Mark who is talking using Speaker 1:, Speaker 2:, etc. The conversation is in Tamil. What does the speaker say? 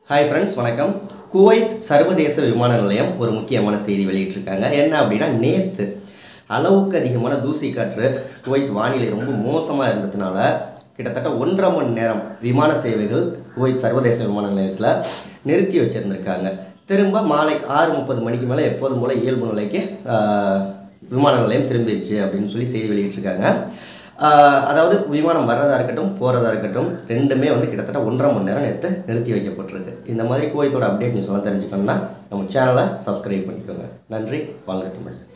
Speaker 1: ஹாய் ஃப்ரெண்ட்ஸ் வணக்கம் குவைத் சர்வதேச விமான நிலையம் ஒரு முக்கியமான செய்தி வெளியிட்டிருக்காங்க என்ன அப்படின்னா நேற்று அளவுக்கு அதிகமான தூசி காற்று குவைத் வானிலை ரொம்ப மோசமாக இருந்ததுனால கிட்டத்தட்ட ஒன்றரை மணி நேரம் விமான சேவைகள் குவைத் சர்வதேச விமான நிலையத்தில் நிறுத்தி வச்சுருந்துருக்காங்க திரும்ப மாலை ஆறு முப்பது மணிக்கு மேலே எப்போதும் போல் இயல்பு நிலைக்கு ஆஹ், விமான நிலையம் திரும்பிடுச்சு அப்படின்னு சொல்லி செய்தி வெளியிட்டிருக்காங்க ஆஹ் அதாவது விமானம் வர்றதா இருக்கட்டும் போகிறதா இருக்கட்டும் ரெண்டுமே வந்து கிட்டத்தட்ட ஒன்றரை மணி நேரம் நேற்று நிறுத்தி வைக்கப்பட்டிருக்கு இந்த மாதிரி குவைத்தோட அப்டேட் நியூஸ் எல்லாம் தெரிஞ்சுக்கணும்னா நம்ம சேனலை சப்ஸ்கிரைப் பண்ணிக்கோங்க நன்றி வாழ்க தமிழ்